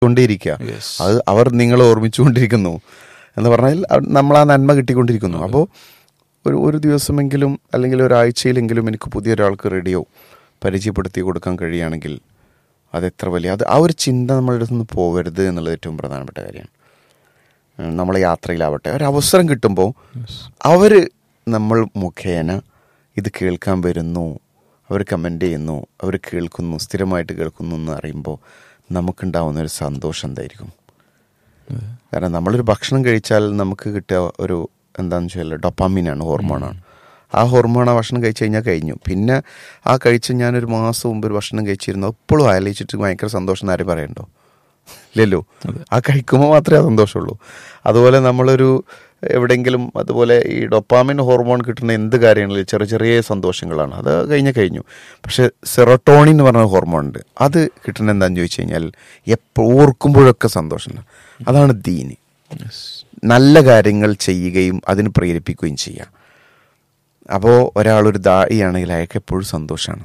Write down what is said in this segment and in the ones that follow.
കിട്ടിക്കൊണ്ടേയിരിക്കുക Yes. അത് അവർ നിങ്ങളെ ഓർമ്മിച്ചുകൊണ്ടിരിക്കുന്നു എന്ന് പറഞ്ഞാൽ അവ- നമ്മൾ ആ നന്മ കിട്ടിക്കൊണ്ടിരിക്കുന്നു അപ്പോൾ ഒരു ഒരു ദിവസമെങ്കിലും അല്ലെങ്കിൽ ഒരാഴ്ചയിലെങ്കിലും എനിക്ക് പുതിയൊരാൾക്ക് റേഡിയോ പരിചയപ്പെടുത്തി കൊടുക്കാൻ കഴിയുകയാണെങ്കിൽ അത് എത്ര വലിയ അത് ആ ഒരു ചിന്ത നമ്മളുടെ അടുത്ത് നിന്ന് പോകരുത് എന്നുള്ളത് ഏറ്റവും പ്രധാനപ്പെട്ട കാര്യമാണ് ഉം, നമ്മളെ യാത്രയിലാവട്ടെ ഒരു അവസരം കിട്ടുമ്പോൾ അവർ നമ്മൾ മുഖേന ഇത് കേൾക്കാൻ വരുന്നു അവർ കമൻ്റ് ചെയ്യുന്നു അവർ കേൾക്കുന്നു സ്ഥിരമായിട്ട് കേൾക്കുന്നു എന്ന് അറിയുമ്പോൾ നമുക്കുണ്ടാവുന്ന ഒരു സന്തോഷം എന്തായിരിക്കും കാരണം നമ്മളൊരു ഭക്ഷണം കഴിച്ചാൽ നമുക്ക് കിട്ടുക ഒരു എന്താണെന്ന് വെച്ചാൽ ഡൊപ്പാമിനാണ് ഹോർമോണാണ് ആ ഹോർമോൺ ആ ഭക്ഷണം കഴിച്ചു കഴിഞ്ഞാൽ കഴിഞ്ഞു പിന്നെ ആ കഴിച്ച് ഞാനൊരു മാസം മുമ്പ് ഒരു ഭക്ഷണം കഴിച്ചിരുന്നു എപ്പോഴും ആലോചിച്ചിട്ട് ഭയങ്കര സന്തോഷം എന്ന് ആരും പറയണ്ടോ ഇല്ലല്ലോ ആ കഴിക്കുമ്പോൾ മാത്രമേ ആ സന്തോഷമുള്ളൂ അതുപോലെ നമ്മളൊരു എവിടെയെങ്കിലും അതുപോലെ ഈ ഡൊപ്പാമിൻ ഹോർമോൺ കിട്ടുന്ന എന്ത് കാര്യങ്ങളിലും ചെറിയ ചെറിയ സന്തോഷങ്ങളാണ് അത് കഴിഞ്ഞ കഴിഞ്ഞു പക്ഷെ സെറോട്ടോണിൻ എന്ന് പറഞ്ഞ ഹോർമോൺ ഉണ്ട് അത് കിട്ടുന്ന എന്താണെന്ന് ചോദിച്ചു കഴിഞ്ഞാൽ എപ്പോൾ ഓർക്കുമ്പോഴൊക്കെ സന്തോഷമുണ്ട് അതാണ് ദീന് നല്ല കാര്യങ്ങൾ ചെയ്യുകയും അതിന് പ്രേരിപ്പിക്കുകയും ചെയ്യാം അപ്പോൾ ഒരാളൊരു ദായിയാണെങ്കിൽ അയാൾക്ക് എപ്പോഴും സന്തോഷമാണ്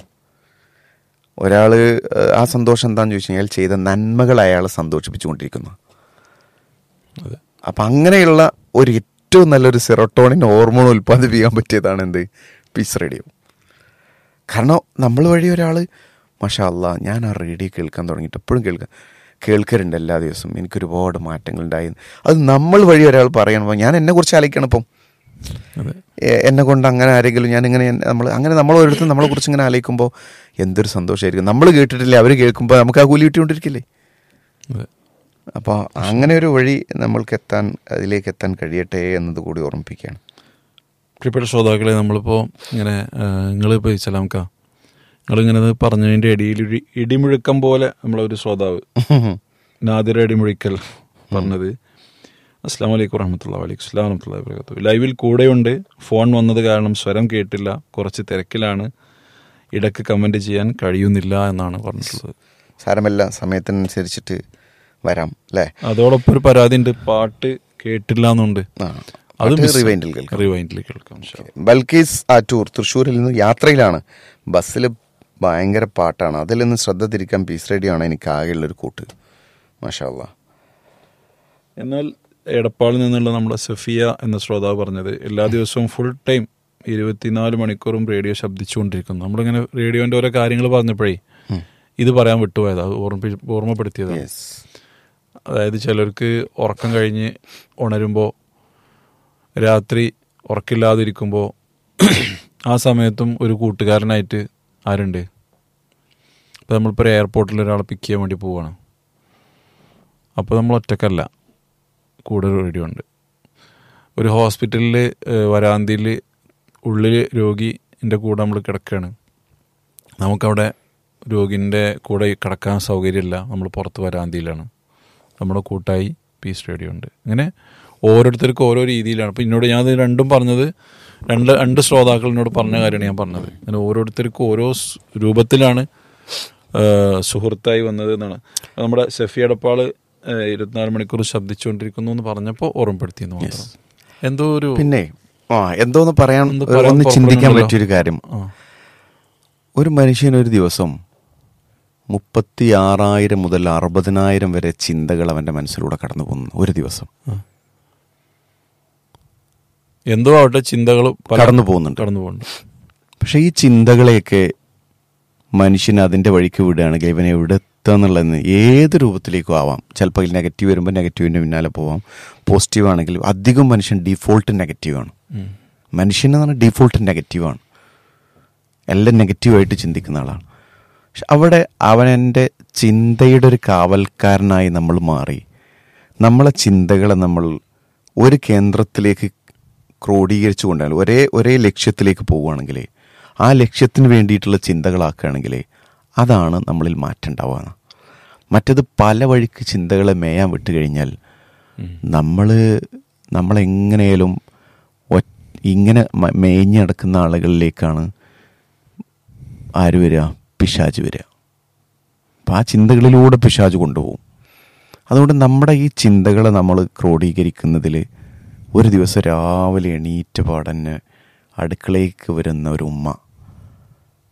ഒരാൾ ആ സന്തോഷം എന്താണെന്ന് ചോദിച്ചു കഴിഞ്ഞാൽ ചെയ്ത നന്മകൾ അയാളെ സന്തോഷിപ്പിച്ചുകൊണ്ടിരിക്കുന്നു അതെ അപ്പം അങ്ങനെയുള്ള ഒരു ഏറ്റവും നല്ലൊരു സെറോട്ടോണിൻ ഹോർമോൺ ഉൽപ്പാദിപ്പിക്കാൻ പറ്റിയതാണ് എന്ത് പീസ് റേഡിയോ കാരണം നമ്മൾ വഴി ഒരാൾ മഷാ അല്ലാ ഞാൻ ആ റേഡിയോ കേൾക്കാൻ തുടങ്ങിയിട്ട് എപ്പോഴും കേൾക്കാം കേൾക്കലുണ്ട് എല്ലാ ദിവസവും എനിക്ക് ഒരുപാട് മാറ്റങ്ങളുണ്ടായി അത് നമ്മൾ വഴി ഒരാൾ പറയണപ്പോൾ ഞാൻ എന്നെ കുറിച്ച് ആലോചിക്കണം ഇപ്പം അതെ എ- എന്നെ കൊണ്ട് അങ്ങനെ ആരെങ്കിലും ഞാൻ ഇങ്ങനെ നമ്മൾ അങ്ങനെ നമ്മൾ ഓരോരുത്തരും നമ്മളെ കുറിച്ച് ഇങ്ങനെ ആലോചിക്കുമ്പോൾ എന്തൊരു സന്തോഷമായിരിക്കും നമ്മൾ കേട്ടിട്ടില്ലേ അവർ കേൾക്കുമ്പോൾ നമുക്ക് ആ കൂലി കിട്ടിക്കൊണ്ടിരിക്കില്ലേ അതെ അപ്പോൾ അങ്ങനെ ഒരു വഴി നമ്മൾക്ക് എത്താൻ അതിലേക്ക് എത്താൻ കഴിയട്ടെ എന്നത് കൂടി ഓർമ്മിപ്പിക്കുകയാണ് പ്രിയപ്പെട്ട ശ്രോതാക്കളെ നമ്മളിപ്പോൾ ഇങ്ങനെ നിങ്ങളിപ്പോൾ സലാംക്ക നിങ്ങളിങ്ങനെ ഇത് പറഞ്ഞതിൻ്റെ ഇടയിൽ ഒരു ഇടിമുഴക്കം പോലെ നമ്മളൊരു ശ്രോതാവ് നാദിര ഇടിമുഴിക്കൽ പറഞ്ഞത് അസ്സാം വലൈക്കും വറഹമത്തുള്ള വലൈക്കും സ്ലാം വറഹമത്തുള്ള വബറകാതുഹു ലൈവിൽ കൂടെയുണ്ട് ഫോൺ വന്നത് കാരണം സ്വരം കേട്ടില്ല കുറച്ച് തിരക്കിലാണ് ഇടയ്ക്ക് കമൻറ്റ് ചെയ്യാൻ കഴിയുന്നില്ല എന്നാണ് പറഞ്ഞിട്ടുള്ളത് സാരമല്ല സമയത്തിനനുസരിച്ചിട്ട് വരാം അല്ലേ അതോടൊപ്പം ഒരു പരാതി ഉണ്ട് പാട്ട് കേട്ടില്ല എന്നുണ്ട് ആ അത് പാട്ട് റിവൈൻഡിൽ കേൾക്കാം റിവൈൻഡിൽ കേൾക്കാം ഇൻഷാ അല്ലാ. ബൽക്കീസ് ആറ്റൂർ തൃശ്ശൂരിൽ നിന്ന് യാത്രയിലാണ് ബസ്സിൽ ഭയങ്കര പാട്ടാണ് അതിൽ നിന്ന് ശ്രദ്ധ തിരിക്കാൻ പീസ് റേഡിയോ ആണ് എനിക്ക് ആകെയുള്ളൊരു കൂട്ട് മാഷാ അല്ലാ എന്നാൽ എടപ്പാളിൽ നിന്നുള്ള നമ്മുടെ സഫിയ എന്ന ശ്രോതാവ് പറഞ്ഞത് എല്ലാ ദിവസവും ഫുൾ ടൈം ഇരുപത്തിനാല് മണിക്കൂറും റേഡിയോ ശബ്ദിച്ചുകൊണ്ടിരിക്കുന്നു നമ്മളിങ്ങനെ റേഡിയോന്റെ ഓരോ കാര്യങ്ങൾ പറഞ്ഞപ്പോഴേ ഇത് പറയാൻ വിട്ടുപോയത് അത് ഓർമ്മ ഓർമ്മപ്പെടുത്തിയതാണ് യെസ് അതായത് ചിലർക്ക് ഉറക്കം കഴിഞ്ഞ് ഉണരുമ്പോൾ രാത്രി ഉറക്കില്ലാതിരിക്കുമ്പോൾ ആ സമയത്തും ഒരു കൂട്ടുകാരനായിട്ട് ആരുണ്ട് ഇപ്പം നമ്മളിപ്പോൾ ഒരു എയർപോർട്ടിൽ ഒരാളെ പിക്ക് ചെയ്യാൻ വേണ്ടി പോവുകയാണ് അപ്പോൾ നമ്മൾ ഒറ്റക്കല്ല കൂടെ ഒരു റേഡിയോ ഉണ്ട് ഒരു ഹോസ്പിറ്റലിൽ വരാന്തിയിൽ ഉള്ളിൽ രോഗിൻ്റെ കൂടെ നമ്മൾ കിടക്കുകയാണ് നമുക്കവിടെ രോഗിൻ്റെ കൂടെ കിടക്കാൻ സൗകര്യമില്ല നമ്മൾ പുറത്ത് വരാന്തിയിലാണ് നമ്മുടെ കൂട്ടായി പീസ് റേഡിയോ ഉണ്ട് അങ്ങനെ ഓരോരുത്തർക്കും ഓരോ രീതിയിലാണ് അപ്പോൾ എന്നോട് ഞാൻ ഇത് രണ്ടും പറഞ്ഞത് രണ്ട് രണ്ട് ശ്രോതാക്കൾ എന്നോട് പറഞ്ഞ കാര്യമാണ് ഞാൻ പറഞ്ഞത് അങ്ങനെ ഓരോരുത്തർക്കും ഓരോ സ് രൂപത്തിലാണ് ആ, സുഹൃത്തായി വന്നത് എന്നാണ് നമ്മുടെ ഷെഫി അടപ്പാള് ആ, ഇരുപത്തിനാല് മണിക്കൂർ ശബ്ദിച്ചുകൊണ്ടിരിക്കുന്നു എന്ന് പറഞ്ഞപ്പോൾ ഓർമ്മപ്പെടുത്തിയെന്ന് മാത്രം എന്തോ ഒരു പിന്നെ ആ എന്തോന്ന് പറയാൻ ഒന്ന് പറയാൻ ഒന്ന് ചിന്തിക്കാൻ പുറപ്പെടുന്നുണ്ടല്ലോ. പറ്റിയൊരു കാര്യം ആ, ഒരു മനുഷ്യൻ ഒരു ദിവസം മുപ്പത്തി ആറായിരം മുതൽ അറുപതിനായിരം വരെ ചിന്തകൾ അവൻ്റെ മനസ്സിലൂടെ കടന്നു പോകുന്നു ഒരു ദിവസം എന്തോ ആവട്ടെ ചിന്തകൾ കടന്നു പോകുന്നുണ്ട് കടന്നു പോകുന്നുണ്ട് പക്ഷെ ഈ ചിന്തകളെയൊക്കെ മനുഷ്യൻ അതിൻ്റെ വഴിക്ക് വിടുകയാണെങ്കിൽ ഇവനെ എവിടെ എത്തുക എന്നുള്ളതെന്ന് ഏത് രൂപത്തിലേക്കും ആവാം ചിലപ്പോൾ നെഗറ്റീവ് വരുമ്പോൾ നെഗറ്റീവിൻ്റെ പിന്നാലെ പോവാം പോസിറ്റീവ് ആണെങ്കിൽ അധികം മനുഷ്യൻ ഡിഫോൾട്ട് നെഗറ്റീവാണ് ഉം. മനുഷ്യൻ എന്ന് പറഞ്ഞാൽ ഡിഫോൾട്ട് നെഗറ്റീവാണ് എല്ലാം നെഗറ്റീവായിട്ട് ചിന്തിക്കുന്ന ആളാണ് പക്ഷെ അവിടെ അവനെൻ്റെ ചിന്തയുടെ ഒരു കാവൽക്കാരനായി നമ്മൾ മാറി നമ്മളെ ചിന്തകളെ നമ്മൾ ഒരു കേന്ദ്രത്തിലേക്ക് ക്രോഡീകരിച്ചു കൊണ്ടാൽ ഒരേ ഒരേ ലക്ഷ്യത്തിലേക്ക് പോവുകയാണെങ്കിൽ ആ ലക്ഷ്യത്തിന് വേണ്ടിയിട്ടുള്ള ചിന്തകളാക്കുകയാണെങ്കിൽ അതാണ് നമ്മളിൽ മാറ്റം ഉണ്ടാവുക മറ്റത് പല വഴിക്ക് ചിന്തകളെ മേയാൻ വിട്ട് കഴിഞ്ഞാൽ നമ്മൾ നമ്മളെങ്ങനെയാലും ഒ- ഇങ്ങനെ മ- മേഞ്ഞ് നടക്കുന്ന ആളുകളിലേക്കാണ് ആര് വരിക പിശാജ് വരിക അപ്പം ആ ചിന്തകളിലൂടെ പിശാജ് കൊണ്ടുപോകും അതുകൊണ്ട് നമ്മുടെ ഈ ചിന്തകളെ നമ്മൾ ക്രോഡീകരിക്കുന്നതിൽ ഒരു ദിവസം രാവിലെ എണീറ്റ പാടന്നെ അടുക്കളയ്ക്ക് വരുന്ന ഒരു ഉമ്മ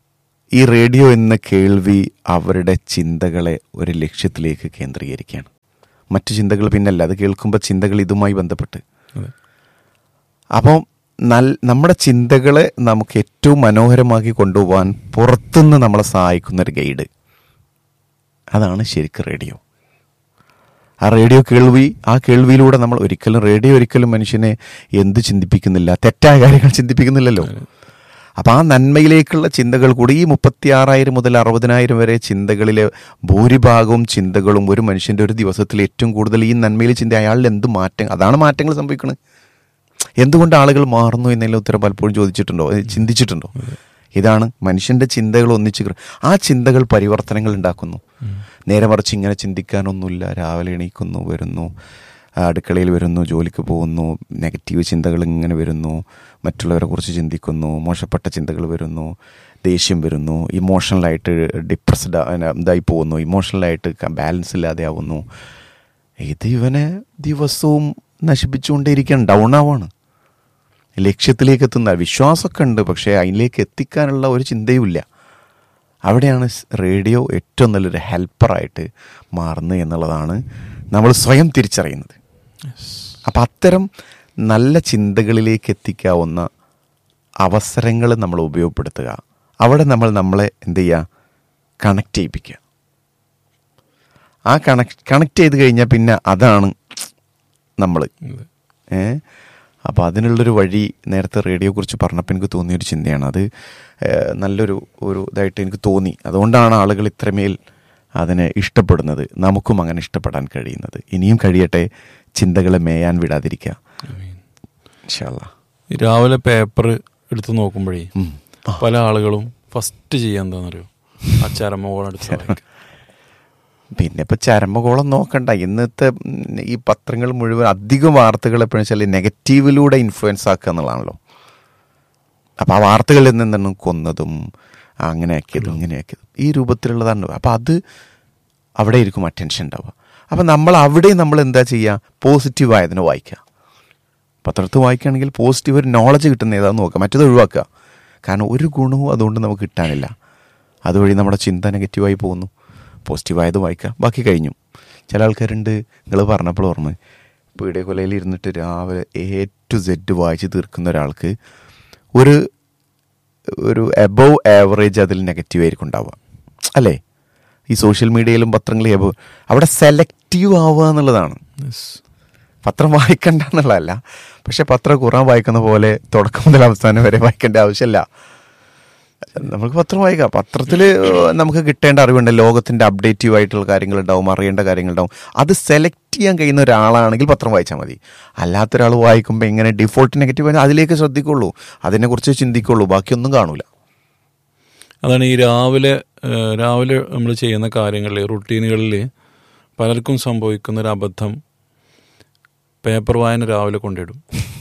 ഈ റേഡിയോ എന്ന കേൾവി അവരുടെ ചിന്തകളെ ഒരു ലക്ഷ്യത്തിലേക്ക് കേന്ദ്രീകരിക്കുകയാണ് മറ്റു ചിന്തകൾ പിന്നല്ല അത് കേൾക്കുമ്പോൾ ചിന്തകൾ ഇതുമായി ബന്ധപ്പെട്ട് അതെ അപ്പോൾ നൽ നമ്മുടെ ചിന്തകളെ നമുക്ക് ഏറ്റവും മനോഹരമാക്കി കൊണ്ടുപോകാൻ പുറത്തുനിന്ന് നമ്മളെ സഹായിക്കുന്ന ഒരു ഗൈഡ് അതാണ് ശരിക്കും റേഡിയോ ആ റേഡിയോ കേൾവി ആ കേൾവിയിലൂടെ നമ്മൾ ഒരിക്കലും റേഡിയോ ഒരിക്കലും മനുഷ്യനെ എന്ത് ചിന്തിപ്പിക്കുന്നില്ല തെറ്റായ കാര്യങ്ങൾ ചിന്തിപ്പിക്കുന്നില്ലല്ലോ അപ്പം ആ നന്മയിലേക്കുള്ള ചിന്തകൾ കൂടി ഈ മുപ്പത്തി ആറായിരം മുതൽ അറുപതിനായിരം വരെ ചിന്തകളിലെ ഭൂരിഭാഗവും ചിന്തകളും ഒരു മനുഷ്യൻ്റെ ഒരു ദിവസത്തിൽ ഏറ്റവും കൂടുതൽ ഈ നന്മയിൽ ചിന്ത അയാളിൽ എന്ത് മാറ്റം അതാണ് മാറ്റങ്ങൾ സംഭവിക്കുന്നത് എന്തുകൊണ്ട് ആളുകൾ മാറുന്നു എന്നുള്ള ഉത്തരം പലപ്പോഴും ചോദിച്ചിട്ടുണ്ടോ ഏ, ചിന്തിച്ചിട്ടുണ്ടോ ഇതാണ് മനുഷ്യന്റെ ചിന്തകൾ ഒന്നിച്ച് ക്ര- ആ ചിന്തകൾ പരിവർത്തനങ്ങൾ ഉണ്ടാക്കുന്നു നേരെ മറിച്ച് ഇങ്ങനെ ചിന്തിക്കാനൊന്നുമില്ല രാവിലെ എണീക്കുന്നു വരുന്നു ആ, അടുക്കളയിൽ വരുന്നു ജോലിക്ക് പോകുന്നു നെഗറ്റീവ് ചിന്തകൾ ഇങ്ങനെ വരുന്നു മറ്റുള്ളവരെ കുറിച്ച് ചിന്തിക്കുന്നു മോശപ്പെട്ട ചിന്തകൾ വരുന്നു ദേഷ്യം വരുന്നു ഇമോഷണലായിട്ട് ഡിപ്രസ്ഡ് ഇതായി പോകുന്നു ഇമോഷണലായിട്ട് ബാലൻസ് ഇല്ലാതെ ആവുന്നു ഇത് ഇവനെ ദിവസവും നശിപ്പിച്ചുകൊണ്ടേയിരിക്കാൻ ഡൗൺ ആവാണ് ലക്ഷ്യത്തിലേക്ക് എത്തുന്ന വിശ്വാസമൊക്കെ ഉണ്ട് പക്ഷേ അതിലേക്ക് എത്തിക്കാനുള്ള ഒരു ചിന്തയുമില്ല അവിടെയാണ് സ് റേഡിയോ ഏറ്റവും നല്ലൊരു ഹെൽപ്പറായിട്ട് മാറുന്നത് എന്നുള്ളതാണ് നമ്മൾ സ്വയം തിരിച്ചറിയുന്നത് അപ്പം അത്തരം നല്ല ചിന്തകളിലേക്ക് എത്തിക്കാവുന്ന അവസരങ്ങൾ നമ്മൾ ഉപയോഗപ്പെടുത്തുക അവിടെ നമ്മൾ നമ്മളെ എന്ത് ചെയ്യുക കണക്ട് ചെയ്യിപ്പിക്കുക ആ കണക്ട് കണക്ട് ചെയ്ത് കഴിഞ്ഞാൽ പിന്നെ അതാണ് നമ്മൾ അതെ. ഏ അപ്പോൾ അതിനുള്ളൊരു വഴി നേരത്തെ റേഡിയോ കുറിച്ച് പറഞ്ഞപ്പോൾ എനിക്ക് തോന്നിയൊരു ചിന്തയാണ് അത് ഏ, നല്ലൊരു ഒരു ഇതായിട്ട് എനിക്ക് തോന്നി അതുകൊണ്ടാണ് ആളുകൾ ഇത്രമേൽ അതിനെ ഇഷ്ടപ്പെടുന്നത് നമുക്കും അങ്ങനെ ഇഷ്ടപ്പെടാൻ കഴിയുന്നത് ഇനിയും കഴിയട്ടെ ചിന്തകളെ മേയാൻ വിടാതിരിക്കുക ആമീൻ. ഇൻഷാ അല്ലാ. ഈ രാവിലെ പേപ്പർ എടുത്ത് നോക്കുമ്പോഴേ ഉം. പല ആളുകളും ഫസ്റ്റ് ചെയ്യാൻ എന്താണെന്നറിയോ ആ ചരമകോളം എടുത്ത് വായിക്കും. പിന്നെ ഇപ്പം ചരമകോളം നോക്കണ്ട ഇന്നത്തെ ഉം, ഈ പത്രങ്ങൾ മുഴുവൻ അധികം വാർത്തകൾ എപ്പോഴും വെച്ചാൽ നെഗറ്റീവിലൂടെ ഇൻഫ്ലുവൻസ് ആക്കുക എന്നുള്ളതാണല്ലോ അപ്പം ആ വാർത്തകളിൽ നിന്നാണ് കൊന്നതും അങ്ങനെ ആക്കിയതും ഇങ്ങനെ ആക്കിയതും ഈ രൂപത്തിലുള്ളതാണ് അപ്പം അത് അവിടെ ആയിരിക്കും അറ്റൻഷൻ ഉണ്ടാവുക അപ്പം നമ്മൾ അവിടെ നമ്മൾ എന്താ ചെയ്യുക പോസിറ്റീവായതിനെ വായിക്കുക പത്രത്തിൽ വായിക്കുകയാണെങ്കിൽ പോസിറ്റീവ് ഒരു നോളജ് കിട്ടുന്ന ഏതാന്ന് നോക്കുക മറ്റത് ഒഴിവാക്കുക കാരണം ഒരു ഗുണവും അതുകൊണ്ട് നമുക്ക് കിട്ടാനില്ല അതുവഴി നമ്മുടെ ചിന്ത നെഗറ്റീവായി പോകുന്നു പോസിറ്റീവായത് വായിക്കുക ബാക്കി കഴിഞ്ഞു ചില ആൾക്കാരുണ്ട് നിങ്ങൾ പറഞ്ഞപ്പോൾ ഓർമ്മ പീഡിയ കൊലയിൽ ഇരുന്നിട്ട് രാവിലെ എ ടു സെഡ് വായിച്ച് തീർക്കുന്ന ഒരാൾക്ക് ഒരു ഒരു എബവ് ആവറേജ് അതിൽ നെഗറ്റീവ് ആയിരിക്കും ഉണ്ടാവുക അല്ലേ ഈ സോഷ്യൽ മീഡിയയിലും പത്രങ്ങളിലും എബവ് അവിടെ സെലക്റ്റീവ് ആവുക എന്നുള്ളതാണ് Yes. പത്രം വായിക്കണ്ട എന്നുള്ളതല്ല പക്ഷെ പത്രം ഖുറാൻ വായിക്കുന്ന പോലെ തുടക്കം മുതൽ അവസാനം വരെ വായിക്കേണ്ട ആവശ്യമില്ല നമുക്ക് പത്രം വായിക്കാം പത്രത്തിൽ നമുക്ക് കിട്ടേണ്ട അറിവുണ്ട് ലോകത്തിന്റെ അപ്ഡേറ്റീവ് ആയിട്ടുള്ള കാര്യങ്ങളുണ്ടാവും അറിയേണ്ട കാര്യങ്ങളുണ്ടാവും അത് സെലക്ട് ചെയ്യാൻ കഴിയുന്ന ഒരാളാണെങ്കിൽ പത്രം വായിച്ചാൽ മതി അല്ലാത്ത ഒരാൾ വായിക്കുമ്പോൾ എങ്ങനെ ഡിഫോൾട്ട് നെഗറ്റീവ് അതിലേക്ക് ശ്രദ്ധിക്കുള്ളൂ അതിനെക്കുറിച്ച് ചിന്തിക്കുള്ളൂ ബാക്കിയൊന്നും കാണൂല അതാണ് ഈ രാവിലെ ഏഹ്, രാവിലെ നമ്മൾ ചെയ്യുന്ന കാര്യങ്ങളിൽ റുട്ടീനുകളിൽ പലർക്കും സംഭവിക്കുന്ന ഒരു അബദ്ധം പേപ്പർ വായന രാവിലെ കൊണ്ടിടും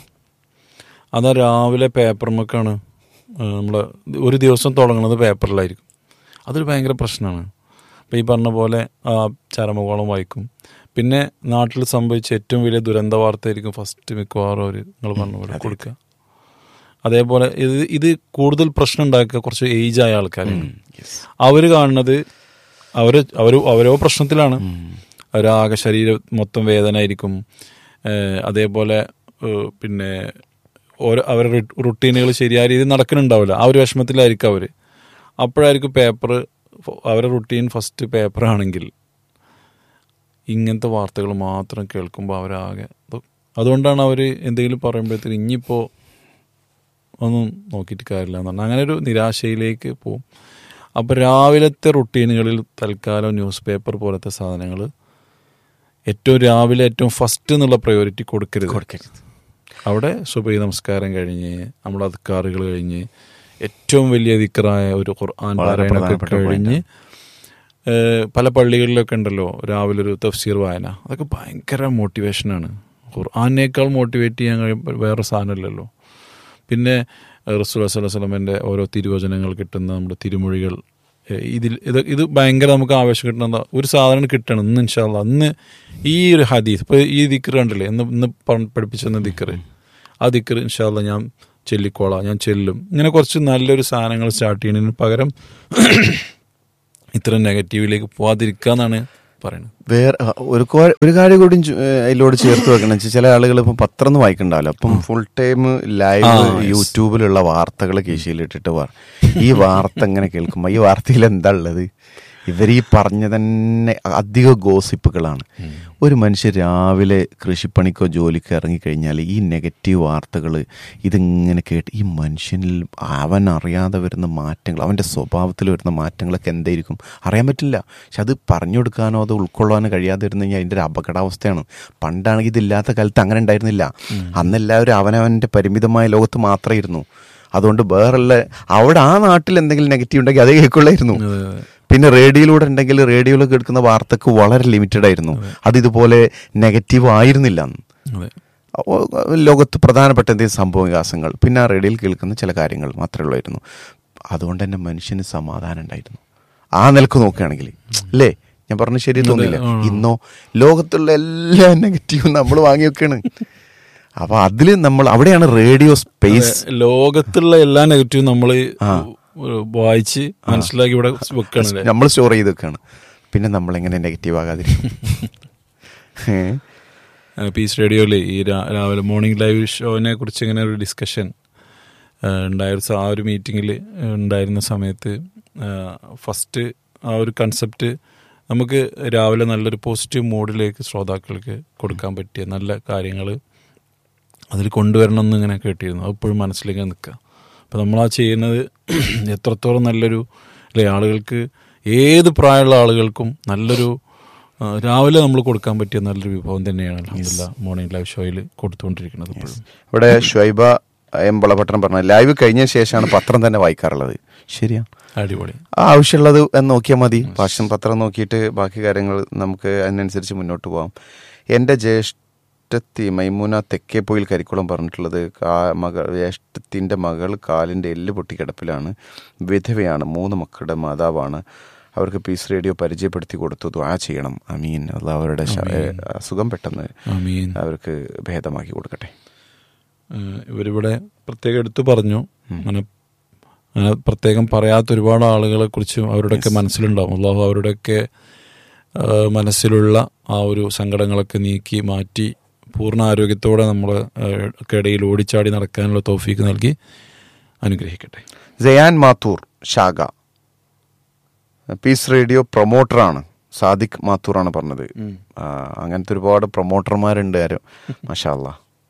അതാ രാവിലെ പേപ്പർമൊക്കെയാണ് നമ്മൾ ഒരു ദിവസം തുടങ്ങുന്നത് പേപ്പറിലായിരിക്കും അതൊരു ഭയങ്കര പ്രശ്നമാണ് അപ്പോൾ ഈ പറഞ്ഞ പോലെ ആ ചരമകോളം വായിക്കും പിന്നെ നാട്ടിൽ സംഭവിച്ച ഏറ്റവും വലിയ ദുരന്ത വാർത്തയായിരിക്കും ഫസ്റ്റ് മിക്കവാറും അവർ നിങ്ങൾ പറഞ്ഞ പോലെ കൊടുക്കുക അതേപോലെ ഇത് ഇത് കൂടുതൽ പ്രശ്നം ഉണ്ടാക്കുക കുറച്ച് ഏജ് ആയ ആൾക്കാരാണ് അവർ കാണുന്നത് അവർ അവർ അവരോ പ്രശ്നത്തിലാണ് അവരാകെ ശരീരം മൊത്തം വേദന ആയിരിക്കും ഏഹ് അതേപോലെ ഏഹ് പിന്നെ ഓരോ അവരുടെ റുട്ടീനുകൾ ശരിയായ രീതിയിൽ നടക്കുന്നുണ്ടാവില്ല ആ ഒരു വിഷമത്തിലായിരിക്കും അവർ അപ്പോഴായിരിക്കും പേപ്പർ അവരുടെ റുട്ടീൻ ഫസ്റ്റ് പേപ്പർ ആണെങ്കിൽ ഇങ്ങനത്തെ വാർത്തകൾ മാത്രം കേൾക്കുമ്പോൾ അവരാകെ ഇത്- അതുകൊണ്ടാണ് അവർ എന്തെങ്കിലും പറയുമ്പോഴത്തേക്ക് ഇനിയിപ്പോൾ ഒന്നും നോക്കിയിട്ട് കാര്യമില്ല എന്ന് പറഞ്ഞാൽ അങ്ങനെ ഒരു നിരാശയിലേക്ക് പോകും അപ്പോൾ രാവിലത്തെ റുട്ടീനുകളിൽ തൽക്കാലം ന്യൂസ് പേപ്പർ പോലത്തെ സാധനങ്ങൾ ഏറ്റവും രാവിലെ ഏറ്റവും ഫസ്റ്റ് എന്നുള്ള പ്രയോറിറ്റി കൊടുക്കരുത് കൊടുക്കരുത് അവിടെ സുബൈ നമസ്കാരം കഴിഞ്ഞ് നമ്മൾ അധികാറുകൾ കഴിഞ്ഞ് ഏറ്റവും വലിയ ദിക്കറായ ഒരു ഖുർആൻ വളരെ പാരായണമൊക്കെ പ്രധാനപ്പെട്ട കഴിഞ്ഞ് ഏഹ് പല പള്ളികളിലൊക്കെ ഉണ്ടല്ലോ രാവിലെ ഒരു തഫ്സീർ വായന അതൊക്കെ ഭയങ്കര മോട്ടിവേഷനാണ് ഖുർആാനേക്കാൾ മോട്ടിവേറ്റ് ചെയ്യാൻ കഴിയും വേറെ സാധനമില്ലല്ലോ പിന്നെ റസൂൽ വസ്ലമൻ്റെ ഓരോ തിരുവചനങ്ങൾ കിട്ടുന്ന നമ്മുടെ തിരുമൊഴികൾ ഏഹ് ഇതിൽ ഇത് ഇത് ഭയങ്കര നമുക്ക് ആവേശം കിട്ടുന്ന എന്താ ഒരു സാധനം കിട്ടണം ഇന്ന് ഇൻഷാല്ല ഇന്ന് ഈ ഒരു ഹദീസ് ഇപ്പോൾ ഈ ദിക്കർ കണ്ടില്ലേ ഇന്ന് ഇന്ന് പറഞ്ഞ് പഠിപ്പിച്ചെന്ന ദിക്കർ ആ ദിക്കർ ഇൻഷാല്ല ഞാൻ ചെല്ലിക്കോളാം ഞാൻ ചെല്ലും ഇങ്ങനെ കുറച്ച് നല്ലൊരു സാധനങ്ങൾ സ്റ്റാർട്ട് ചെയ്യുന്നതിന് പകരം ഇത്തരം നെഗറ്റീവിലേക്ക് പോവാതിരിക്കുക എന്നാണ് പറയുന്നത് വേറെ ആ, ഒരു കോ- ഒരു കാര്യം കൂടി ചു- ഏ, അതിലോട് ചേർത്ത് വെക്കണം വെച്ചാൽ ചില ആളുകൾ ഇപ്പം പത്രം ഒന്നും വായിക്കണ്ടാവല്ലോ അപ്പം ഫുൾ ടൈം ലൈവ് ആ, yes. യൂട്യൂബിലുള്ള വാർത്തകൾ കീശയിലിട്ടിട്ട് പറ ഈ വാർത്ത എങ്ങനെ കേൾക്കുമ്പോൾ ഈ വാർത്തയിൽ എന്താ ഉള്ളത് ഇവർ ഈ പറഞ്ഞ തന്നെ അധിക ഗോസിപ്പുകളാണ് ഒരു മനുഷ്യൻ രാവിലെ കൃഷിപ്പണിക്കോ ജോലിക്കോ ഇറങ്ങിക്കഴിഞ്ഞാൽ ഈ നെഗറ്റീവ് വാർത്തകൾ ഇതിങ്ങനെ കേട്ട് ഈ മനുഷ്യനിൽ അവൻ അറിയാതെ വരുന്ന മാറ്റങ്ങൾ അവൻ്റെ സ്വഭാവത്തിൽ വരുന്ന മാറ്റങ്ങളൊക്കെ എന്തായിരിക്കും അറിയാൻ പറ്റില്ല പക്ഷെ അത് പറഞ്ഞു കൊടുക്കാനോ അത് ഉൾക്കൊള്ളാനോ കഴിയാതെ ഇരുന്ന് കഴിഞ്ഞാൽ അതിൻ്റെ ഒരു അപകടാവസ്ഥയാണ് പണ്ടാണെങ്കിൽ ഇതില്ലാത്ത കാലത്ത് അങ്ങനെ ഉണ്ടായിരുന്നില്ല അന്നെല്ലാവരും അവനവൻ്റെ പരിമിതമായ ലോകത്ത് മാത്രമായിരുന്നു അതുകൊണ്ട് വേറുള്ള അവിടെ ആ നാട്ടിൽ എന്തെങ്കിലും നെഗറ്റീവ് ഉണ്ടെങ്കിൽ അതേ കേൾക്കുള്ളായിരുന്നു പിന്നെ റേഡിയോയിലൂടെ ഉണ്ടെങ്കിൽ റേഡിയോയിൽ കേൾക്കുന്ന വാർത്തക്ക് വളരെ ലിമിറ്റഡ് ആയിരുന്നു അത് ഇതുപോലെ നെഗറ്റീവ് ആയിരുന്നില്ല അന്ന് അതെ ഓ, ലോകത്ത് പ്രധാനപ്പെട്ട എന്തെങ്കിലും സംഭവ വികാസങ്ങൾ പിന്നെ ആ റേഡിയോയിൽ കേൾക്കുന്ന ചില കാര്യങ്ങൾ മാത്രമേ ഉള്ളായിരുന്നു അതുകൊണ്ട് തന്നെ മനുഷ്യന് സമാധാനം ഉണ്ടായിരുന്നു ആ നിലക്ക് നോക്കുകയാണെങ്കിൽ അല്ലേ ഞാൻ പറഞ്ഞ ശരി തോന്നില്ല ആ. ഇന്നോ ലോകത്തുള്ള എല്ലാ നെഗറ്റീവും നമ്മൾ വാങ്ങി വെക്കാണ് അപ്പൊ അതില് നമ്മൾ അവിടെയാണ് റേഡിയോ സ്പേസ് അതെ, ലോകത്തുള്ള എല്ലാ നെഗറ്റീവും നമ്മൾ വായിച്ച് മനസ്സിലാക്കി ഇവിടെ വെക്കണല്ലേ നമ്മൾ സ്റ്റോർ ചെയ്ത് വെക്കാണ് പിന്നെ നമ്മൾ എങ്ങനെ നെഗറ്റീവ് ആകാതിരിക്കും ഏ? പീസ് റേഡിയോയിൽ ഈ രാ- രാവിലെ മോർണിംഗ് ലൈവ് ഷോനെ കുറിച്ച് ഇങ്ങനെ ഒരു ഡിസ്കഷൻ ഉണ്ടായ ഒരു സ- ആ ഒരു മീറ്റിങ്ങിൽ ഉണ്ടായിരുന്ന സമയത്ത് ഫസ്റ്റ് ആ ഒരു കൺസെപ്റ്റ് നമുക്ക് രാവിലെ നല്ലൊരു പോസിറ്റീവ് മൂഡിലേക്ക് ശ്രോതാക്കൾക്ക് കൊടുക്കാൻ പറ്റിയ നല്ല കാര്യങ്ങൾ അതിൽ കൊണ്ടുവരണം എന്ന് ഇങ്ങനെ കേട്ടിരുന്നു അത് ഇപ്പോഴും മനസ്സിലേക്ക് നിൽക്കുക അപ്പോൾ നമ്മൾ ആ ചെയ്യുന്നത് എത്രത്തോളം നല്ലൊരു അല്ലെ ആളുകൾക്ക് ഏത് പ്രായമുള്ള ആളുകൾക്കും നല്ലൊരു ആ, രാവിലെ നമ്മൾ കൊടുക്കാൻ പറ്റിയ നല്ലൊരു വിഭവം തന്നെയാണ് അലഹമില്ല മോർണിംഗ് ലൈവ് ഷോയിൽ കൊടുത്തുകൊണ്ടിരിക്കുന്നത് ഇപ്പോഴും ഇവിടെ ഷൈബ എം വളപട്ടണം പറഞ്ഞ ലൈവ് കഴിഞ്ഞ ശേഷമാണ് പത്രം തന്നെ വായിക്കാറുള്ളത് ശരിയാ അടിപൊളി ആ ആവശ്യമുള്ളത് എന്ന് നോക്കിയാൽ മതി ഭാഷൻ പത്രം നോക്കിയിട്ട് ബാക്കി കാര്യങ്ങൾ നമുക്ക് അതിനനുസരിച്ച് മുന്നോട്ട് പോകാം എൻ്റെ ജ്യേഷ്ഠത്തി മൈമൂന തെക്കേപ്പോയിൽ കരിക്കുളം പറഞ്ഞിട്ടുള്ളത് കാ മകൾ ജ്യേഷ്ഠത്തിൻ്റെ മകൾ കാലിൻ്റെ എല്ല് പൊട്ടിക്കിടപ്പിലാണ് വിധവയാണ് മൂന്ന് മക്കളുടെ മാതാവാണ് അവർക്ക് പീസ് റേഡിയോ പരിചയപ്പെടുത്തി കൊടുത്തു ദ്വാ ചെയ്യണം അമീൻ അത് അവരുടെ ശ- ഏ, അസുഖം പെട്ടെന്ന് ആമീൻ അവർക്ക് ഭേദമാക്കി കൊടുക്കട്ടെ ഏഹ് ഇവരിവിടെ പ്രത്യേകം എടുത്തു പറഞ്ഞു അങ്ങനെ അങ്ങനെ പ്രത്യേകം പറയാത്ത ഒരുപാട് ആളുകളെ കുറിച്ചും അവരുടെയൊക്കെ മനസ്സിലുണ്ടാവും അള്ളാഹു അവരുടെയൊക്കെ ഏഹ് മനസ്സിലുള്ള ആ ഒരു സങ്കടങ്ങളൊക്കെ നീക്കി മാറ്റി പൂർണ്ണ ആരോഗ്യത്തോടെ നമ്മൾ ഇടയിൽ ഓടിച്ചാടി നടക്കാനുള്ള തോഫീക്ക് നൽകി അനുഗ്രഹിക്കട്ടെ ജയാൻ മാത്തൂർ ശാഖ പീസ് റേഡിയോ പ്രൊമോട്ടറാണ് സാദിഖ് മാത്തൂറാണ് പറഞ്ഞത് ആ, അങ്ങനത്തെ ഒരുപാട് പ്രൊമോട്ടർമാരുണ്ട് ആരും മഷാല്ല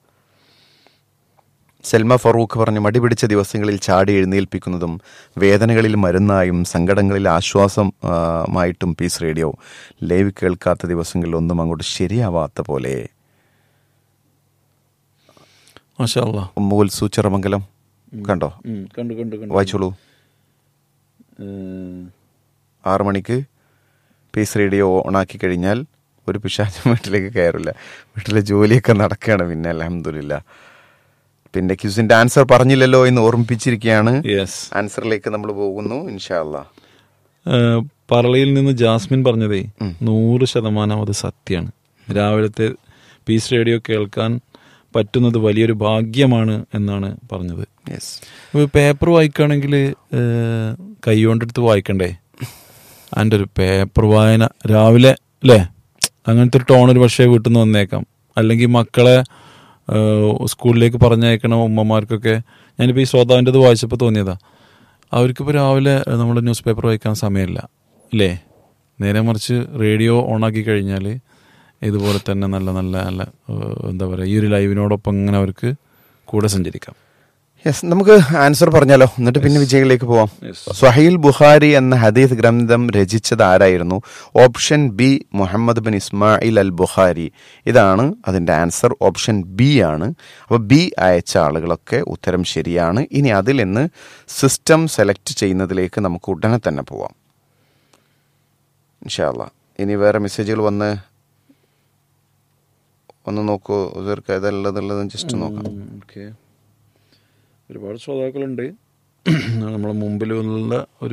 സെൽമ ഫറൂഖ് പറഞ്ഞു മടി പിടിച്ച ദിവസങ്ങളിൽ ചാടി എഴുന്നേൽപ്പിക്കുന്നതും വേദനകളിൽ മരുന്നായും സങ്കടങ്ങളിൽ ആശ്വാസം ആ, മായിട്ടും പീസ് റേഡിയോ ലൈവ് കേൾക്കാത്ത ദിവസങ്ങളിൽ ഒന്നും അങ്ങോട്ട് ശരിയാവാത്ത പോലെ മാഷാ അല്ലാ ഉമ്മുൽസു ചെറുമംഗലം കണ്ടോ കണ്ടു കണ്ടു കണ്ടു വായിച്ചോളൂ ആറു മണിക്ക് പീസ് റേഡിയോ ഓണാക്കി കഴിഞ്ഞാൽ ഒരു പിശാചും വീട്ടിലേക്ക് കയറില്ല വീട്ടിലെ ജോലിയൊക്കെ നടക്കുകയാണ് പിന്നെ അലഹമില്ല പിന്നെ ക്യൂസിന്റെ ആൻസർ പറഞ്ഞില്ലല്ലോ എന്ന് ഓർമ്മിപ്പിച്ചിരിക്കുകയാണ് യെസ് ആൻസറിലേക്ക് നമ്മൾ പോകുന്നു ഇൻഷാല്ല ഏഹ് പറളയിൽ നിന്ന് ജാസ്മിൻ പറഞ്ഞതേ നൂറ് ശതമാനം അത് സത്യമാണ് രാവിലത്തെ പീസ് റേഡിയോ കേൾക്കാൻ പറ്റുന്നത് വലിയൊരു ഭാഗ്യമാണ് എന്നാണ് പറഞ്ഞത് യെസ് ഇപ്പൊ പേപ്പർ വായിക്കുകയാണെങ്കിൽ കൈ കൊണ്ടെടുത്ത് വായിക്കണ്ടേ അതിൻ്റെ ഒരു പേപ്പർ വായന രാവിലെ അല്ലേ അങ്ങനത്തെ ഒരു ടോൺ ഒരു പക്ഷേ വീട്ടിൽ നിന്ന് വന്നേക്കാം അല്ലെങ്കിൽ മക്കളെ ഏഹ്, സ്കൂളിലേക്ക് പറഞ്ഞയക്കണ ഉമ്മമാർക്കൊക്കെ ഞാനിപ്പോൾ ഈ ശ്രോതാവിൻ്റെത് വായിച്ചപ്പോൾ തോന്നിയതാ അവർക്കിപ്പോൾ രാവിലെ നമ്മൾ ന്യൂസ് പേപ്പർ വായിക്കാൻ സമയമില്ല അല്ലേ നേരെ മറിച്ച് റേഡിയോ ഓണാക്കി കഴിഞ്ഞാൽ ഇതുപോലെ തന്നെ നല്ല നല്ല നല്ല ഏഹ്, എന്താ പറയുക ഈ ഒരു ലൈവിനോടൊപ്പം ഇങ്ങനെ അവർക്ക് കൂടെ സഞ്ചരിക്കാം യെസ് നമുക്ക് ആൻസർ പറഞ്ഞാലോ എന്നിട്ട് പിന്നെ വിജയങ്ങളിലേക്ക് പോവാം സ്വഹീൽ ബുഖാരി എന്ന ഹദീസ് ഗ്രന്ഥം രചിച്ചത് ആരായിരുന്നു option B Muhammad bin Ismail al Bukhari ഇതാണ് അതിൻ്റെ ആൻസർ ഓപ്ഷൻ ബി ആണ് അപ്പോൾ ബി അയച്ച ആളുകളൊക്കെ ഉത്തരം ശരിയാണ് ഇനി അതിൽ നിന്ന് സിസ്റ്റം സെലക്ട് ചെയ്യുന്നതിലേക്ക് നമുക്ക് ഉടനെ തന്നെ പോവാം ഇൻഷാല്ല ഇനി വേറെ മെസ്സേജുകൾ വന്ന് ഒന്ന് നോക്കൂ ഇവർക്ക് ഏതല്ലതുള്ളതും ജസ്റ്റ് നോക്കാം ഓക്കെ ഒരുപാട് ശ്രോതാക്കളുണ്ട് നമ്മളെ മുമ്പിലുള്ള ഒരു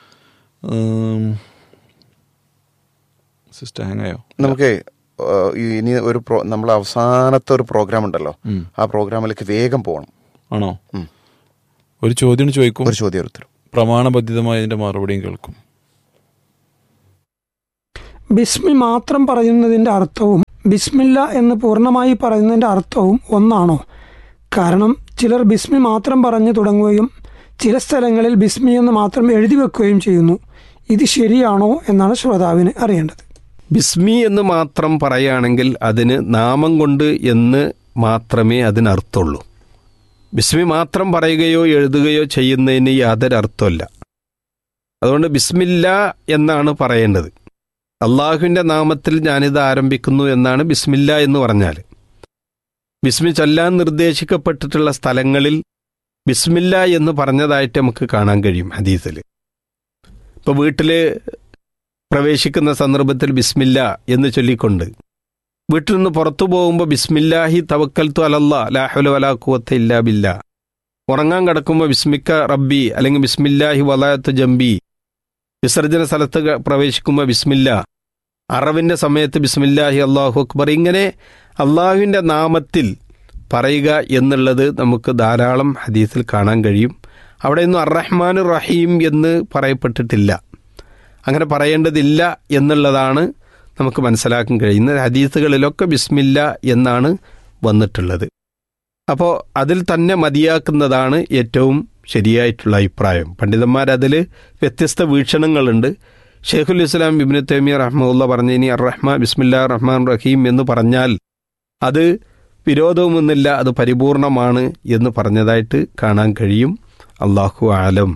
സിസ്റ്റർ ഹാങ് ആയോ നമുക്ക് ഏഹ്, ഈ ഇനി ഒരു പ്രോ നമ്മൾ അവസാനത്തെ ഒരു പ്രോഗ്രാം ഉണ്ടല്ലോ ഉം. ആ പ്രോഗ്രാമിലേക്ക് വേഗം പോകണം ആണോ ഉം. ഒരു ചോദ്യം ചോദിക്കും ഒരു ചോദ്യം ഒരു ഉത്തരം പ്രമാണബദ്ധിതമായ അതിന്റെ മറുപടിയും കേൾക്കും ബിസ്മി മാത്രം പറയുന്നതിൻ്റെ അർത്ഥവും ബിസ്മില്ല എന്ന് പൂർണ്ണമായി പറയുന്നതിൻ്റെ അർത്ഥവും ഒന്നാണോ കാരണം ചിലർ ബിസ്മി മാത്രം പറഞ്ഞു തുടങ്ങുകയും ചില സ്ഥലങ്ങളിൽ ബിസ്മി എന്ന് മാത്രം എഴുതി വെക്കുകയും ചെയ്യുന്നു ഇത് ശരിയാണോ എന്നാണ് ശ്രോതാവിന് അറിയേണ്ടത് ബിസ്മി എന്ന് മാത്രം പറയുകയാണെങ്കിൽ അതിന് നാമം കൊണ്ട് എന്ന് മാത്രമേ അതിനർത്ഥമുള്ളൂ ബിസ്മി മാത്രം പറയുകയോ എഴുതുകയോ ചെയ്യുന്നതിന് യാതൊരു അർത്ഥമല്ല അതുകൊണ്ട് ബിസ്മില്ല എന്നാണ് പറയേണ്ടത് അള്ളാഹുവിൻ്റെ നാമത്തിൽ ഞാനിത് ആരംഭിക്കുന്നു എന്നാണ് ബിസ്മില്ല എന്ന് പറഞ്ഞാൽ ബിസ്മി ചൊല്ലാൻ നിർദ്ദേശിക്കപ്പെട്ടിട്ടുള്ള സ്ഥലങ്ങളിൽ ബിസ്മില്ല എന്ന് പറഞ്ഞതായിട്ട് നമുക്ക് കാണാൻ കഴിയും ഹദീസിൽ ഇപ്പോൾ വീട്ടിൽ പ്രവേശിക്കുന്ന സന്ദർഭത്തിൽ ബിസ്മില്ല എന്ന് ചൊല്ലിക്കൊണ്ട് വീട്ടിൽ നിന്ന് പുറത്തു പോകുമ്പോൾ ബിസ്മില്ലാഹി തവക്കൽത്തു അലല്ലാ ലാഹുല വലാക്കുവത്ത ഇല്ലാ ബില്ല ഉറങ്ങാൻ കിടക്കുമ്പോൾ ബിസ്മിക്ക റബ്ബി അല്ലെങ്കിൽ ബിസ്മില്ലാഹി വലായത്ത് ജംബി വിസർജന സ്ഥലത്ത് ക- പ്രവേശിക്കുമ്പോൾ ബിസ്മില്ല അറവിൻ്റെ സമയത്ത് ബിസ്മില്ലാഹി അള്ളാഹു അക്ബർ ഇങ്ങനെ അള്ളാഹുവിൻ്റെ നാമത്തിൽ പറയുക എന്നുള്ളത് നമുക്ക് ധാരാളം ഹദീസിൽ കാണാൻ കഴിയും അവിടെയൊന്നും അറഹ്മാൻ റഹീം എന്ന് പറയപ്പെട്ടിട്ടില്ല അങ്ങനെ പറയേണ്ടതില്ല എന്നുള്ളതാണ് നമുക്ക് മനസ്സിലാക്കാൻ കഴിയുന്നത് ഹദീസുകളിലൊക്കെ ബിസ്മില്ല എന്നാണ് വന്നിട്ടുള്ളത് അപ്പോൾ അതിൽ തന്നെ മതിയാക്കുന്നതാണ് ഏറ്റവും ശരിയായിട്ടുള്ള അഭിപ്രായം പണ്ഡിതന്മാരതിൽ വ്യത്യസ്ത വീക്ഷണങ്ങളുണ്ട് ഷെയ്ഖുൽ ഇസ്ലാം ഇബ്നു തൈമിയ റഹ്മുല്ല പറഞ്ഞ ഇനി അർ റഹ്മാൻ ബിസ്മില്ലാ റഹ്മാൻ റഹീം എന്ന് പറഞ്ഞാൽ അത് വിരോധവുമൊന്നുമില്ല അത് പരിപൂർണമാണ് എന്ന് പറഞ്ഞതായിട്ട് കാണാൻ കഴിയും അള്ളാഹു ആലം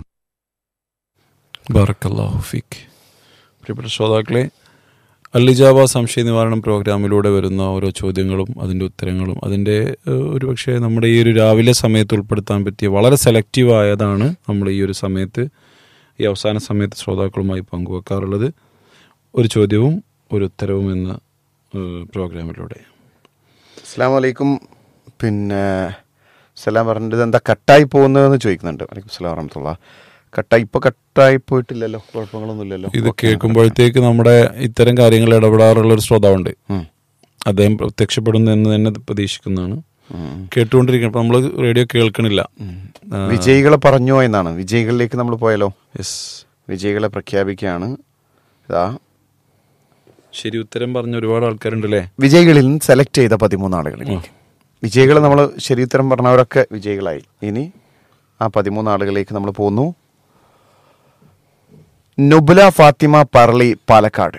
ബാറക്കല്ലാഹു ഫീക്ക് പ്രിയപ്പെട്ട ശ്രോതാക്കളെ അല്ലിജാബ സംശയ നിവാരണം പ്രോഗ്രാമിലൂടെ വരുന്ന ഓരോ ചോദ്യങ്ങളും അതിൻ്റെ ഉത്തരങ്ങളും അതിൻ്റെ ഏഹ്, ഒരുപക്ഷെ നമ്മുടെ ഈ ഒരു രാവിലെ സമയത്ത് ഉൾപ്പെടുത്താൻ പറ്റിയ വളരെ സെലക്റ്റീവ് ആയതാണ് നമ്മൾ ഈ ഒരു സമയത്ത് ഈ അവസാന സമയത്ത് ശ്രോതാക്കളുമായി പങ്കുവെക്കാറുള്ളത് ഒരു ചോദ്യവും ഒരു ഉത്തരവും എന്ന ഏഹ്, പ്രോഗ്രാമിലൂടെ അസ്സാം വലൈക്കും പിന്നെ സലാം പറഞ്ഞത് എന്താ കട്ടായി പോകുന്നതെന്ന് ചോദിക്കുന്നുണ്ട് വലൈക്കും സ്ലാം വറഹമത്തുള്ള കട്ടായി ഇപ്പൊ കട്ടായി പോയിട്ടില്ലല്ലോ കുഴപ്പങ്ങളൊന്നും ഇല്ലല്ലോ ഇത് കേൾക്കുമ്പോഴത്തേക്ക് നമ്മുടെ ഇത്തരം കാര്യങ്ങൾ ഇടപെടാറുള്ള ഒരു ശ്രോതാവുണ്ട് ഉം. അദ്ദേഹം പ്രത്യക്ഷപ്പെടുന്നു എന്ന് തന്നെ പ്രതീക്ഷിക്കുന്നതാണ് ഉം. കേട്ടുകൊണ്ടിരിക്കണം അപ്പൊ നമ്മള് റേഡിയോ കേൾക്കണില്ല ആ, വിജയികളെ പറഞ്ഞോ എന്നാണ് വിജയികളിലേക്ക് നമ്മൾ പോയാലോ yes. വിജയികളെ പ്രഖ്യാപിക്കുകയാണ് ഇതാ ശരി ഉത്തരം പറഞ്ഞ ഒരുപാട് ആൾക്കാരുണ്ടല്ലേ വിജയികളിൽ നിന്ന് സെലക്ട് ചെയ്ത പതിമൂന്ന് ആളുകളിലേക്ക് വിജയികൾ നമ്മൾ ശരി ഉത്തരം പറഞ്ഞവരൊക്കെ വിജയികളായി ഇനി ആ പതിമൂന്ന് ആളുകളിലേക്ക് നമ്മൾ പോകുന്നു Nubula Fathima Parali Palakkad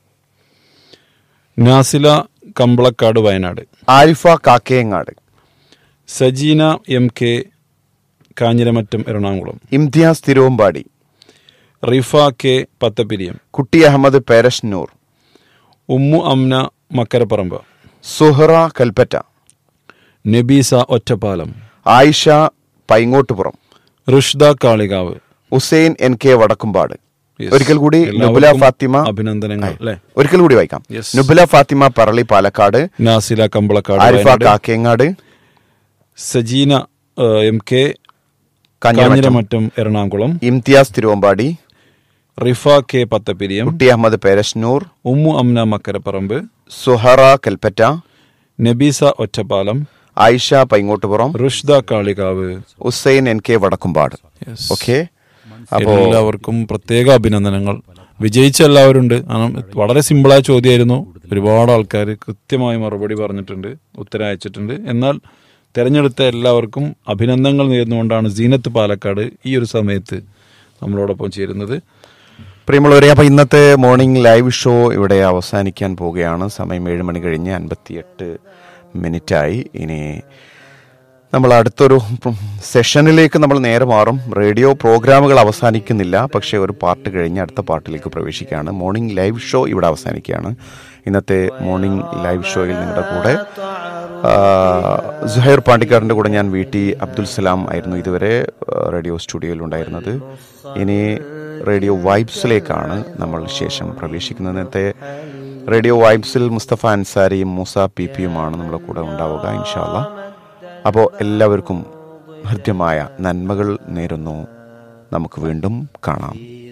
Nasila Kambalakkad Wayanad Arifa Kakkayangad Sajeena M K Kanjiramattam Ernakulam Imthiyas Thiruvambady Rifa K Pathappiriyam Kutty Ahammed Perashnoor Ummu Amna Makkaraparamba Suhara Kalpetta Nabeesa Ottapalam Ayisha Paingottupuram Rushda Kalikavu Hussain N K Vadakkumpad Yes. ഒരിക്കൽ കൂടി നുബുല എല്ലാവർക്കും ഫാത്തിമ അഭിനന്ദനങ്ങൾ അല്ലേ ഒരിക്കൽ കൂടി വായിക്കാം Yes. നുബുല ഫാത്തിമ പറളി പാലക്കാട് നാസില കമ്പളക്കാട് ആരിഫ വയനാട് കാക്കയങ്ങാട് സജീന ആ, M K Kanjiramattam Kanjiramattam Ernakulam Imthiyas Thiruvambady Rifa K Pathappiriyam Kutty Ahammed Perashnoor Ummu Amna Makkaraparamba Suhara Kalpetta Nabeesa Ottapalam Ayisha Paingottupuram Rushda Kalikavu Hussain N K Vadakkumpad Yes. Okay അപ്പോ എല്ലാവർക്കും പ്രത്യേക അഭിനന്ദനങ്ങൾ വിജയിച്ച എല്ലാവരുണ്ട് കാരണം വളരെ സിമ്പിളായ ചോദ്യമായിരുന്നു ഒരുപാട് ആൾക്കാർ കൃത്യമായി മറുപടി പറഞ്ഞിട്ടുണ്ട് ഉത്തരം അയച്ചിട്ടുണ്ട് എന്നാൽ തിരഞ്ഞെടുത്ത എല്ലാവർക്കും അഭിനന്ദനങ്ങൾ നേർന്നുകൊണ്ടാണ് സീനത്ത് പാലക്കാട് ഈ ഒരു സമയത്ത് നമ്മളോടൊപ്പം ചേരുന്നത് പ്രിയമുള്ളവരെ അപ്പൊ ഇന്നത്തെ മോർണിംഗ് ലൈവ് ഷോ ഇവിടെ അവസാനിക്കാൻ പോവുകയാണ് സമയം ഏഴ് മണി കഴിഞ്ഞ് അൻപത്തിയെട്ട് മിനിറ്റായി ഇനി നമ്മൾ അടുത്തൊരു സെഷനിലേക്ക് നമ്മൾ നേരെ മാറും റേഡിയോ പ്രോഗ്രാമുകൾ അവസാനിക്കുന്നില്ല പക്ഷേ ഒരു പാർട്ട് കഴിഞ്ഞ് അടുത്ത പാർട്ടിലേക്ക് പ്രവേശിക്കുകയാണ് മോർണിംഗ് ലൈവ് ഷോ ഇവിടെ അവസാനിക്കുകയാണ് ഇന്നത്തെ മോർണിംഗ് ലൈവ് ഷോയിൽ നിങ്ങളുടെ കൂടെ ആ, സുഹൈർ പാണ്ടിക്കാടിൻ്റെ കൂടെ ഞാൻ വി ടി അബ്ദുൽ സലാം ആയിരുന്നു ഇതുവരെ ആ, റേഡിയോ സ്റ്റുഡിയോയിൽ ഉണ്ടായിരുന്നത് ഇനി റേഡിയോ വൈബ്സിലേക്കാണ് നമ്മൾ ശേഷം പ്രവേശിക്കുന്നത് ഇന്നത്തെ റേഡിയോ വൈബ്സിൽ മുസ്തഫ അൻസാരിയും മൂസ പി പിയുമാണ് നമ്മുടെ കൂടെ ഉണ്ടാവുക ഇൻഷാല്ല അപ്പോൾ എല്ലാവർക്കും ഹൃദ്യമായ നന്മകൾ നേരുന്നു നമുക്ക് വീണ്ടും കാണാം